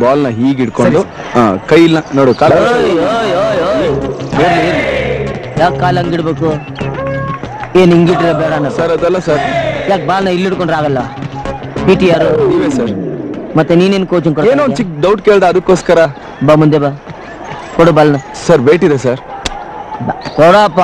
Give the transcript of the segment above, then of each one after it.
Ball ನ ಹೀಗ್ ಇಟ್ಕೊಂಡು ಹಾ, ಕೈಲ ನೋಡು ಕಾಲ ಯಾಕೆ ಕಾಲ್ ಹಂಗಿಡ್ಬೇಕು ಏನ್ ಹಿಂಗಿಟ್ರೆ ಬೇಡ ಸರ್ ಅದಲ್ಲ ಸರ್ ಯಾಕೆ ಬಾಲ್ನ ಇಲ್ಲಿ ಹಿಡ್ಕೊಂಡ್ರೆ ಆಗಲ್ಲ ಪಿ ಟಿ ಯಾರು ನೀವೇ ಸರ್ ಮತ್ತೆ ನೀನೇನ್ ಕೋಚಿಂಗ್ ಏನೋ ಒಂದ್ ಚಿಕ್ಕ ಡೌಟ್ ಕೇಳ್ದ ಅದಕ್ಕೋಸ್ಕರ ಬಾ ಮುಂದೆ ಬಾ ಕೊಡು ಬಾಲ್ನ ಸರ್ ವೇಟ್ ಇದೆ ಸರ್ ಬಾ, ಕೊಡಪ್ಪ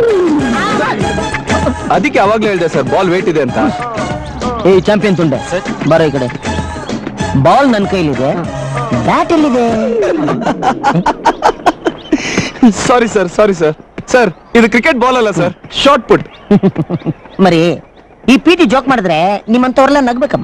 ಅದಕ್ಕೆ ಅವಾಗ್ಲೇ ಹೇಳ್ದೆ ಸರ್ ಬಾಲ್ ವೇಟ್ ಇದೆ ಅಂತ ಏ ಚಾಂಪಿಯನ್ ತುಂಡೆ ಬರೋ ಈ ಕಡೆ ಬಾಲ್ ನನ್ನ ಕೈಲಿದೆ ಬ್ಯಾಟ್ ಎಲ್ಲಿದೆ sorry sir sorry sir sir ಇದು ಕ್ರಿಕೆಟ್ ಬಾಲ್ ಅಲ್ಲ ಸರ್ ಶಾರ್ಟ್ ಪುಟ್ ಮರಿ ಈ ಪಿ ಟಿ ಜೋಕ್ ಮಾಡಿದ್ರೆ ನಿಮ್ಮಂತವ್ರೆಲ್ಲ ನಗ್ಬೇಕಮ್ಮ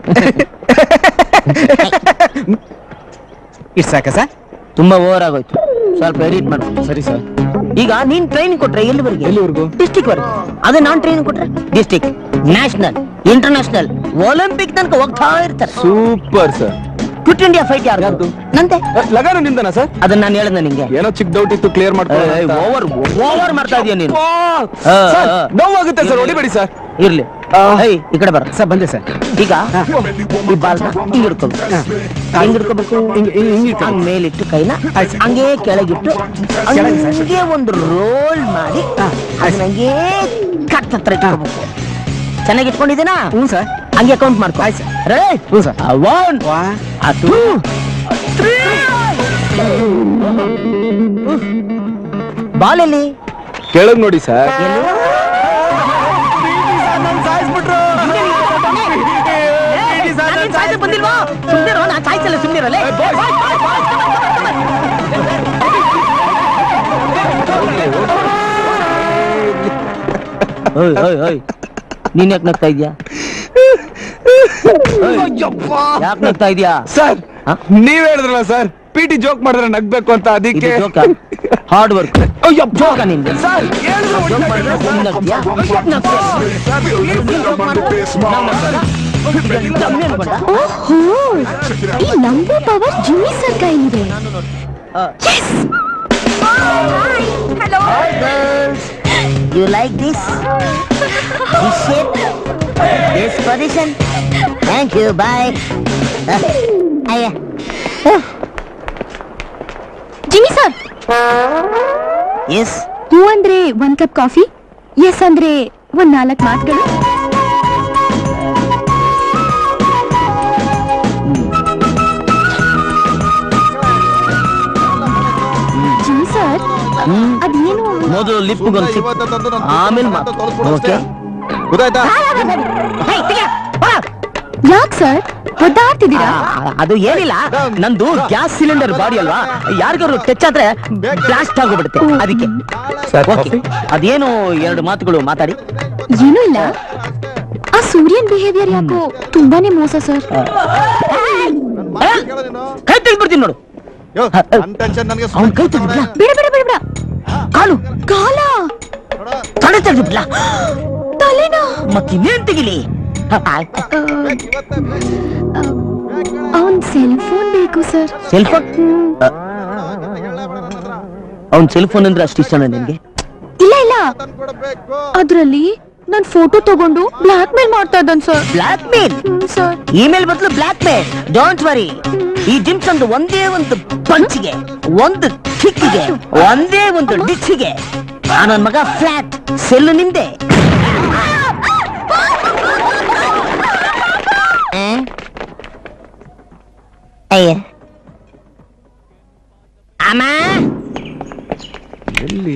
ಇಷ್ಟು ಸಾಕ ಸರ್ ತುಂಬಾ ಓವರ್ ಆಗೋಯ್ತು ಸ್ವಲ್ಪ ಎಡಿಟ್ ಮಾಡು ಸರಿ ಸರ್ ಈಗ ನೀನ್ ಟ್ರೈನಿಂಗ್ ಕೊಟ್ರೆ ಎಲ್ಲಿವರೆಗೆ ಎಲ್ಲಿವರೆಗೂ? ಡಿಸ್ಟಿಕ್ ವರೆಗೆ ಅದೇ ನಾನ್ ಟ್ರೈನಿಂಗ್ ಕೊಟ್ರೆ ಡಿಸ್ಟಿಕ್ ನ್ಯಾಷನಲ್ ಇಂಟರ್ನ್ಯಾಷನಲ್ ಒಲಿಂಪಿಕ್ ತನಕ ಹೋಗ್ತಾ ಇರ್ತಾರೆ super sir quit India fight ಯಾರು ಯಾರ್ದು? ನಂದೆ ಲಗಾನ ನಿಂದನ ಸರ್ ಅದನ್ನ ನಾನು ಹೇಳ್ದೆ ನಿಂಗೆ ಏನೋ ಚಿಕ್ಕ ಡೌಟ್ ಇತ್ತು ಕ್ಲಿಯರ್ ಮಾಡ್ಕೊಂಡು ಓವರ್ ಓವರ್ ಮಾಡ್ತಾ ಇದೀಯ ನೀನು ಆ, ಸರ್ ಆ. ನೋವಾಗುತ್ತೆ ಸರ್ ಹೊಡಿಬೇಡಿ ಸರ್ ಇರ್ಲಿ ಏಯ್ ಈ ಕಡೆ ಬರ ಸರ್ ಬಂದೆ ಸರ್ ಈಗ ಈ ಬಾಲ್ನ ಹಿಂಗ್ ಹಿಡ್ಕೋಬೇಕು ಹೆಂಗ್ ಹಿಡ್ಕೋಬೇಕು ಹಂಗ್ ಮೇಲಿಟ್ಟು ಕೈನ ಹಂಗೆ ಕೆಳಗಿಟ್ಟು ಹಂಗೆ ಒಂದು ರೋಲ್ ಮಾಡಿ ಅದನ್ನ ಹಂಗೆ ಕಟ್ ಹತ್ರ ಇಟ್ಕೋಬೇಕು ಚೆನ್ನಾಗಿ ಇಟ್ಕೊಂಡಿದ್ದೀನಾ ಹ್ಞೂ ಸರ್ ಹಂಗೆ ಕೌಂಟ್ ಮಾಡ್ಕೊ ರೆಡಿ ಹ್ಞೂ ಸರ್ ಒನ್ ವಾ ಟೂ ಬಾಲ್ ಎಲ್ಲಿ ಕೆಳಗ್ ನೋಡಿ ಸರ್ ಎಲ್ಲಿ ಬಂದಿಲ್ವಾ ಸುಮ್ಮನೆ ನಾನು ಸಾಯ್ಸಲ್ಲ ಸುಮ್ಮನಿರಲ್ಲ ನೀನ್ ಯಾಕೆ ನಗ್ತಾ ಇದ್ಯಾ ಯಾಕೆ ನಗ್ತಾ ಇದ್ಯಾ ಸರ್ ಹಾ? ನೀವ್ ಹೇಳಿದ್ರಲ್ಲ ಸರ್ ಪಿ ಟಿ ಜೋಕ್ ಮಾಡಿದ್ರೆ ನಗ್ಬೇಕು ಅಂತ ಇದು ಅದಕ್ಕೆ ಜೋಕ ಹಾರ್ಡ್ ವರ್ಕ್ ಜೋಕ ನಿಂದು ಸರ್ ಹೇಳಿದ್ರು ಜೋಕ್ ಮಾಡಿದ್ರೆ ಸುಮ್ನೆ ನಗ್ತೀಯಾ? ನಗ್ತೀಯಾ? ನೀನ್ ಜೋಕ್ ಮಾಡಿದ್ರೆ ನಾವ್ ನಗ್ತೀರಾ? ನಮ್ಗೆ ಅನ್ಕೊಂಡ? ಓಹೋ ಈ ನಂಬೋ ಪವರ್ ಜಿಮ್ಮಿ ಸರ್ ಕೈಲಿದೆ Hi girls. You like this? This shape? This position? Thank you. Bye. Uh, ಅಯ್ಯ. Jimmy sir Yes. ಹೂ ಅಂದ್ರೆ ಒಂದ್ ಕಪ್ ಕಾಫಿ ಎಸ್ ಅಂದ್ರೆ ಒಂದ್ ನಾಲ್ಕು ಮಾತುಗಳು ಜಿಮ್ಮಿ ಸರ್ ಹ್ಮ್. ಅದೇನು ಮೊದಲು ಲಿಪ್ ಒಂದು ಆಮೇಲೆ ಓಕೆ ಗೊತ್ತಾಯ್ತಾ ಯಾಕ್ ಸರ್ ಒದ್ದಾಡ್ತಿದ್ದೀರಾ ಅದು ಏನಿಲ್ಲ ನಂದು ಗ್ಯಾಸ್ ಸಿಲಿಂಡರ್ ಬಾಡಿ ಅಲ್ವಾ ಯಾರಿಗಾರು ಟಚ್ ಆದ್ರೆ ಬ್ಲಾಸ್ಟ್ ಆಗೋಗ್ಬಿಡುತ್ತೆ ಅದಕ್ಕೆ ಸರ್ ಓಕೆ ಅದೇನು ಎರಡು ಮಾತುಗಳು ಮಾತಾಡಿ ಏನೂ ಇಲ್ಲ ಆ ಸೂರ್ಯನ್ ಬಿಹೇವಿಯರ್ ಯಾಕೋ ತುಂಬಾನೇ ಮೋಸ ಸರ್ ಕೈ ತೆಗ್ದ್ಬಿಡ್ತೀನಿ ನೋಡು ಅವ್ನ್ ಕೈ ತೆಗ್ದ್ಬಿಡ್ಲಾ ಬೇಡ ಬೇಡ ಬೇಡ ಬೇಡ ಕಾಲು ಕಾಲ ತಲೆ ತೆಗ್ದ್ಬಿಡ್ಲಾ ತಲೆನಾ ಮತ್ತಿನ್ನೇನ್ ತೆಗಿಲಿ ಅವನ್ ಸೆಲ್ ಫೋನ್ ಬೇಕು ಸರ್ ಸೆಲ್ ಫೋನ್ ಅವ್ನ್ ಸೆಲ್ ಫೋನ್ ಅಂದ್ರೆ ಅಷ್ಟು ಇಷ್ಟನಾ ನಿನ್ಗೆ ಇಲ್ಲ ಇಲ್ಲ ಅದ್ರಲ್ಲಿ ನನ್ ಫೋಟೋ ತಗೊಂಡು ಬ್ಲಾಕ್ ಮೇಲ್ ಮಾಡ್ತಾ ಇದ್ದಾನ್ sir blackmail hmm sir email ಬದಲು ಬ್ಲಾಕ್ ಮೇಲ್ ಡೋಂಟ್ ವರಿ ಈ ಜಿಮ್ಸ್ ಒಂದು ಒಂದೇ ಒಂದು ಪಂಚಿಗೆ ಒಂದು ಕಿಕ್ಕಿಗೆ ಒಂದೇ ಒಂದು ಡಿಚ್ಚಿಗೆ ನನ್ನ ಮಗ ಫ್ಲಾಟ್ ಸೆಲ್ ನಿಂದೆ ಆ? ಅಯ್ಯ ಅಮ್ಮ ಎಲ್ಲಿ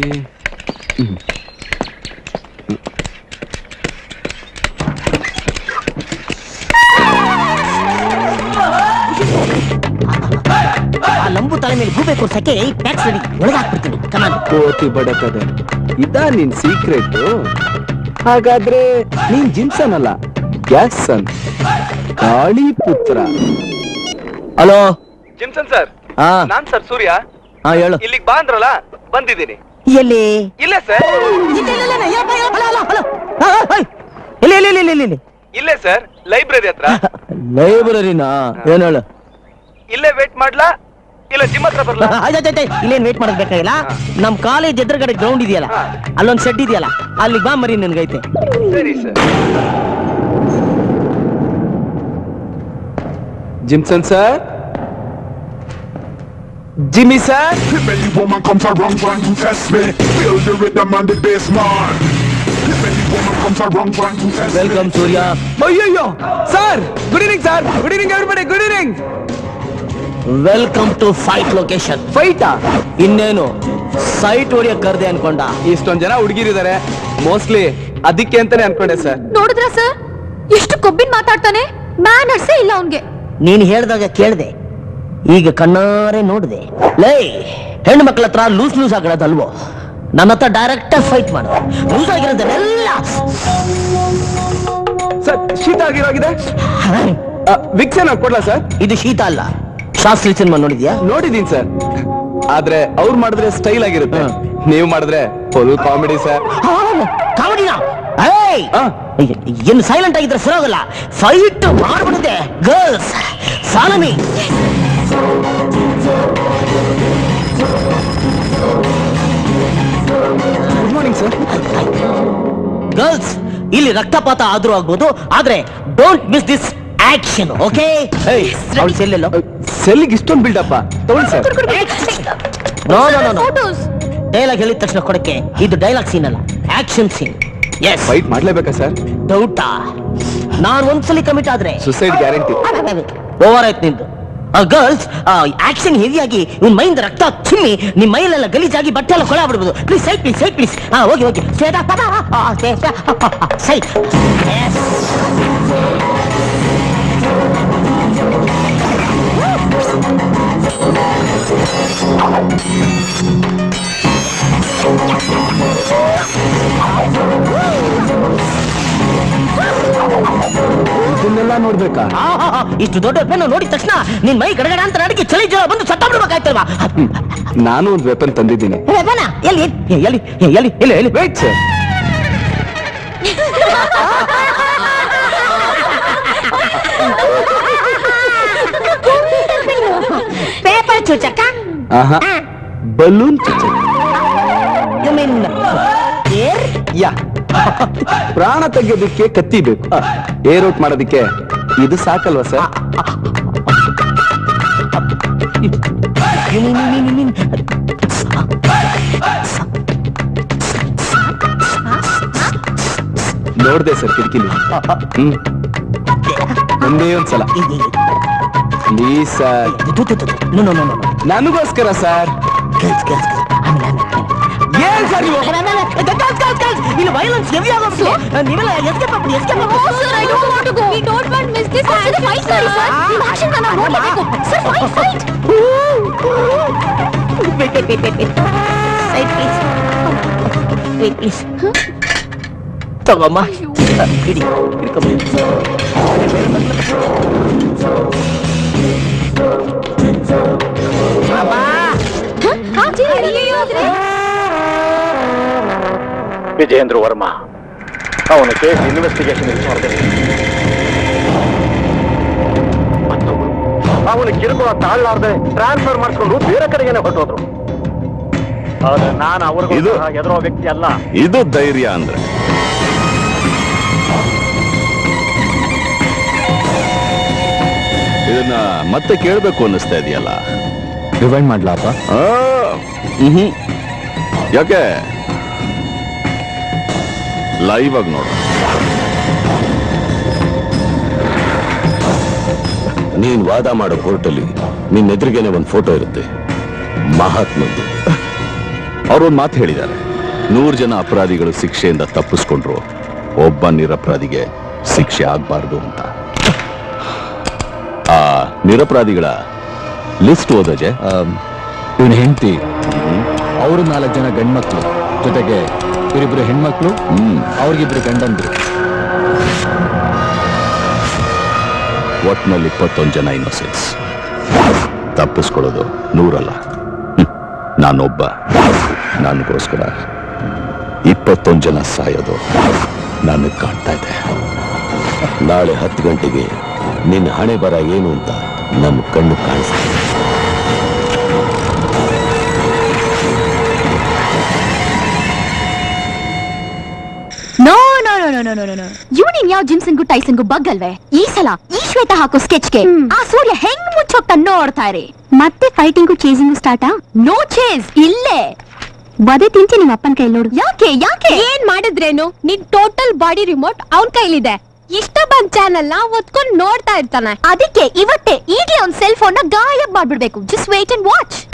ಆ ಲಂಬು ತಲೆ ಮೇಲೆ ಗೂಬೆ ಕೊಡ್ಸಕ್ಕೆ ಪ್ಯಾಕ್ಸ್ ರೆಡಿ ಒಳಗಾಕ್ಬಿಡ್ತೀನಿ ಕಮಾನ್ ಕೋತಿ ಬಡಕದೆ ಇದಾ ನಿನ್ ಸೀಕ್ರೆಟ್ ಹಾಗಾದ್ರೆ ನೀನ್ ಜಿನ್ಸನ್ ಅಲ್ಲ ಗ್ಯಾಸನ್ ಕಾಳಿ ಪುತ್ರ ಹಲೋ ಜಿನ್ಸನ್ ಸರ್ ಹಾ ನಾನ್ ಸರ್ ಸೂರ್ಯ ಹಾ ಹೇಳು ಇಲ್ಲಿಗೆ ಬಾ ಅಂದ್ರಲ್ಲ ಬಂದಿದ್ದೀನಿ ಎಲ್ಲಿ ಇಲ್ಲೇ ಸರ್ ಇಲ್ಲ, ಇಲ್ಲ, ಇಲ್ಲ, ಇಲ್ಲ, ಯಪ್ಪ, ಯಪ್ಪ, ಹಲೋ, ಹಲೋ, ಹಲೋ. ಹಾ, ಹಾ, ಹೈ. ಇಲ್ಲ ಇಲ್ಲ ಇಲ್ಲ ಇಲ್ಲ ಇಲ್ಲ ಇಲ್ಲೇ ಸರ್ ಲೈಬ್ರರಿ ಹತ್ರ ಲೈಬ್ರರಿನಾ ಏನ್ ಹೇಳು ಇಲ್ಲೇ ವೇಟ್ ಮಾಡ್ಲಾ ಇಲ್ಲ ಜಿಮ್ ಹತ್ರ ಬರ್ಲಾ ಆಯ್ತಾಯ್ತಾಯ್ತು ಇಲ್ಲೇನ್ ವೇಟ್ ಮಾಡೋದ್ ಬೇಕಾಗಿಲ್ಲ ನಮ್ ಕಾಲೇಜ್ ಎದುರುಗಡೆ ಗ್ರೌಂಡ್ ಇದೆಯಲ್ಲ ಅಲ್ಲೊಂದ್ ಸೆಡ್ ಇದೆಯಲ್ಲ ಅಲ್ಲಿಗೆ ಬಾ ಮರಿ ನನ್ಗೈತೆ ಸರಿ sir Jimson sir Jimmy sir If any woman comes around trying to test me, feel the rhythm and the bass man. If any woman comes around trying to test me, welcome Surya ಅಯ್ಯಯ್ಯೋ sir good evening sir good evening everybody good evening welcome to fight location ಫೈಟಾ ಇನ್ನೇನು sight ಹೊಡಿಯಕ್ ಕರ್ದೆ ಅನ್ಕೊಂಡ ಇಷ್ಟೊಂದ್ ಜನ ಹುಡುಗಿರಿದ್ದಾರೆ mostly ಅದಕ್ಕೆ ಅಂತಾನೆ ಅನ್ಕೊಂಡೆ sir ನೋಡಿದ್ರ ಸರ್ ಎಷ್ಟು ಕೊಬ್ಬಿನ್ ಮಾತಾಡ್ತಾನೆ ಮ್ಯಾನರ್ಸೇ ಇಲ್ಲ ಅವನ್ಗೆ ನೀನ್ ಹೇಳ್ದಾಗ ಕೇಳ್ದೆ ಈಗ ಕಣ್ಣಾರೆ ನೋಡಿದೆ ಲೈ ಹೆಣ್ಣು ಮಕ್ಕಳ ಹತ್ರ ಲೂಸ್ ಲೂಸ್ ಆಗಿರೋದಲ್ವೋ ನನ್ನ ಹತ್ರ ಡೈರೆಕ್ಟ್ ಫೈಟ್ ಮಾಡು ಲೂಸ್ ಆಗಿರೋದನ್ನೆಲ್ಲ ಸರ್ ಶೀತ ಆಗಿರೋಗಿದೆ ವಿಕ್ಸ್ ಏನಾದ್ರು ಕೊಡ್ಲಾ ಸರ್ ಇದು ಶೀತ ಅಲ್ಲ ಶಾಸ್ತ್ರಿ ಸಿನಿಮಾ ನೋಡಿದ್ಯಾ ನೋಡಿದೀನಿ ಸರ್ ಆದ್ರೆ ಅವ್ರು ಮಾಡಿದ್ರೆ ಸ್ಟೈಲ್ ಆಗಿರುತ್ತೆ ನೀವು ಮಾಡಿದ್ರೆ ಫುಲ್ ಕಾಮಿಡಿ ಸರ್ ಕಾಮಿಡಿನ ಏಯ್ ಆ. ಏನು ಸೈಲೆಂಟ್ ಆಗಿದ್ರೆ ಸರೋಗಲ್ಲ ಫೈಟ್ ಮಾಡ್ಬಿಡುತ್ತೆ girls follow me good morning sir girls ಇಲ್ಲಿ ರಕ್ತಪಾತ ಆದ್ರೂ ಆಗ್ಬೋದು ಆದ್ರೆ don't miss this action okay ಅವಳು ಸೆಲ್ಲೆಲ್ಲೋ ಸೆಲ್ಗೆ ಇಷ್ಟೊಂದು ಬಿಲ್ಡಪ್ಪ ತಗೊಳ್ಳಿ sir no no no no photos dialogue ಹೇಳಿದ ತಕ್ಷಣ ಕೊಡಕ್ಕೆ ಇದು ಡೈಲಾಗ್ ಸೀನ್ ಅಲ್ಲ ಆಕ್ಷನ್ ಸೀನ್ ಎಸ್ ಫೈಟ್ ಮಾಡ್ಲೇಬೇಕಾ ಸರ್ ಡೌಟಾ ನಾನು ಒಂದ್ಸಲಿ ಕಮಿಟ್ ಆದ್ರೆ ಸುಸೈಡ್ ಗ್ಯಾರಂಟಿ ಓವರ್ ಆಯ್ತು ನಿಂದು ಗರ್ಲ್ಸ್ ಆಕ್ಷನ್ ಹೆವಿಯಾಗಿ ನಿನ್ ಮೈಂದ ರಕ್ತ ಚಿಮ್ಮಿ ನಿಮ್ ಮೈಲೆಲ್ಲ ಗಲೀಜಾಗಿ ಬಟ್ಟೆ ಎಲ್ಲ ಕೊಳ ಬಿಡ್ಬೋದು please side please side please ಹಾ ಹೋಗಿ ಹೋಗಿ ಸೈಡ್ ಇದನ್ನೆಲ್ಲ ನೋಡ್ಬೇಕಾ ಇಷ್ಟು ದೊಡ್ಡ ಪೆನ್ ನೋಡಿದ ತಕ್ಷಣ ನಿನ್ ಮೈ ಗಡಗಡ ಅಂತ ನಡಿಗೆ ಚಳಿ ಜ್ವರ ಬಂದು ಸತ್ತ ಬಿಡ್ಬೇಕಾಯ್ತಲ್ವಾ ನಾನು ಒಂದು ವೆಪನ್ ತಂದಿದ್ದೀನಿ ವೆಪನ ಎಲ್ಲಿ ಎಲ್ಲಿ ಎಲ್ಲಿ ಎಲ್ಲಿ ಎಲ್ಲಿ ವೇಟ್ ಸರ್ ಪೇಪರ್ ಚುಚಕ್ಕ ಆಹಾ ಬಲೂನ್ ಯು ಮೀನ್ ಏರ್ ಯಾ ಪ್ರಾಣ ತೆಗೆಯೋದಕ್ಕೆ ಕತ್ತಿ ಬೇಕು ಏರ್ ಔಟ್ ಮಾಡೋದಕ್ಕೆ ಇದು ಸಾಕಲ್ವಾ sir You mean, you mean, you mean, ನೋಡ್ದೆ ಸರ್ ಕಿಟಕಿಲಿ ಹ್ಮ್ ಒಂದೇ ಒಂದ್ಸಲ ಪ್ಲೀಸ್ ಸರ್ ತು, ತು, ತು, ತು. No, no, no, no, no. ನನಗೋಸ್ಕರ ಸರ್ Girls, girls, girls. ಆಮೇಲೆ, ಆಮೇಲೆ, ಆಮೇಲೆ. ಏನ್ ಸರ್ ನೀವು ಆಮೇಲೆ, ಆಮೇಲೆ, girls, girls, girls. ಇಲ್ಲಿ violence heavy ಆಗೋಗ್ತದೆ. ನೀವೆಲ್ಲ escape ಆಗ್ಬಿಡಿ, escape ಆಗ್ಬಿಡಿ. Sir I don't want to go we don't want miss this as fight ಮಾಡಿ ಸರ್ ನಿಮ್ಮ ಆಕ್ಷನ್ ನಾನು ನೋಡಲೇಬೇಕು sir fight fight Wait, wait, wait, wait, wait. Side, please. Wait, please. ತಗೊಮ್ಮ ಇಡಿ ಹಿಡ್ಕೊಂಬಿಡಿ ವಿಜೇಂದ್ರ ವರ್ಮಾ ಅವನ ಕೇಸ್ ಇನ್ವೆಸ್ಟಿಗೇಷನ್ ವಿಚಾರದಲ್ಲಿ ಮತ್ತೊಬ್ರು ಅವನ ಕಿರುಕುಳ ತಾಳ್ಲಾರ್ದೆ ಟ್ರಾನ್ಸ್ಫರ್ ಮಾಡಿಸ್ಕೊಂಡು ಬೇರೆ ಕಡೆಗೇನೆ ಹೊರಟೋದ್ರು ಆದ್ರೆ ನಾನು ಅವ್ರಿಗೂ ಇದು- ಸಹ ಎದುರೋ ವ್ಯಕ್ತಿ ಅಲ್ಲ ಇದು ಧೈರ್ಯ ಅಂದ್ರೆ ಇದನ್ನ ಮತ್ತೆ ಕೇಳ್ಬೇಕು ಅನ್ನಿಸ್ತಾ ಇದೆಯಲ್ಲ ರಿವೈಂಡ್ ಮಾಡ್ಲಾಪ ಹ್ಮ್ ಯಾಕೆ ಲೈವ್ ಆಗಿ ನೋಡು ನೀನ್ ವಾದ ಮಾಡೋ ಕೋರ್ಟಲ್ಲಿ ನಿನ್ನ ಎದುರಿಗೇನೆ ಒಂದು ಫೋಟೋ ಇರುತ್ತೆ ಮಹಾತ್ಮದ್ದು ಅವ್ರೊಂದು ಮಾತು ಹೇಳಿದ್ದಾರೆ ನೂರು ಜನ ಅಪರಾಧಿಗಳು ಶಿಕ್ಷೆಯಿಂದ ತಪ್ಪಿಸ್ಕೊಂಡ್ರು ಒಬ್ಬ ನಿರಪರಾಧಿಗೆ ಶಿಕ್ಷೆ ಆಗ್ಬಾರ್ದು ಅಂತ ಆ ನಿರಪರಾಧಿಗಳ ಲಿಸ್ಟ್ ಓದಜೆ ಇವನ ಹೆಂಡತಿ ಅವರು ನಾಲ್ಕು ಜನ ಗಂಡ್ಮಕ್ಳು ಜೊತೆಗೆ ಇವರಿಬ್ರು ಹೆಣ್ಮಕ್ಳು ಹ್ಮ್ ಅವ್ರಿಗಿಬ್ರು ಗಂಡಂದ್ರು ಒಟ್ನಲ್ಲಿ ಇಪ್ಪತ್ತೊಂದು ಜನ ಇನ್ನೋಸೆನ್ಸ್ ತಪ್ಪಿಸ್ಕೊಳ್ಳೋದು ನೂರಲ್ಲ ಹ್ಮ್. ನಾನೊಬ್ಬ ನನಗೋಸ್ಕರ ಇಪ್ಪತ್ತೊಂದು ಜನ ಸಾಯೋದು ನನಗೆ ಕಾಣ್ತಾ ಇದೆ ನಾಳೆ ಹತ್ತು ಗಂಟೆಗೆ ನಿನ್ನ ಹಣೆ ಬರ ಏನು ಅಂತ ನನ್ನ ಕಣ್ಣು ಕಾಣಿಸ್ತಾ ಇದೆ ನೋ ನೋ ನೋ ನೋ ಇವನಿನ್ ಯಾವ ಜಿಮ್ಸನ್ಗೂ ಟೈಸನ್ಗೂ ಬಗ್ಗಲ್ವೇ ಈ ಸಲ ಈ ಶ್ವೇತ ಹಾಕೋ ಸ್ಕೆಚ್ಗೆ ಆ ಸೂರ್ಯ ಹೆಂಗ್ ಮುಚ್ಚೋಗ್ತಾ ನೋಡ್ತಾ ಇರಿ ಮತ್ತೆ ಫೈಟಿಂಗು ಚೇಸಿಂಗು ಸ್ಟಾರ್ಟಾ ನೋ ಚೇಸ್ ಇಲ್ಲೇ ಬದೇ ತಿಂತಿ ನಿಮ್ಮ ಅಪ್ಪನ ಕೈ ನೋಡು ಯಾಕೆ ಯಾಕೆ ಏನ್ ಮಾಡಿದ್ರೇನು ನಿನ್ ಟೋಟಲ್ ಬಾಡಿ ರಿಮೋಟ್ ಅವನ್ ಕೈಲಿದೆ ಇಷ್ಟ ಬಂದ್ ಚಾನಲ್ ನ ಒತ್ಕೊಂಡ್ ನೋಡ್ತಾ ಇರ್ತಾನೆ ಅದಕ್ಕೆ ಇವತ್ತೇ ಈಗ್ಲೇ ಒಂದ್ ಸೆಲ್ ಫೋನ್ ನ ಗಾಯಬ್ ಮಾಡ್ಬಿಡ್ಬೇಕು ಜಸ್ಟ್ ವೇಟ್ ಅಂಡ್ ವಾಚ್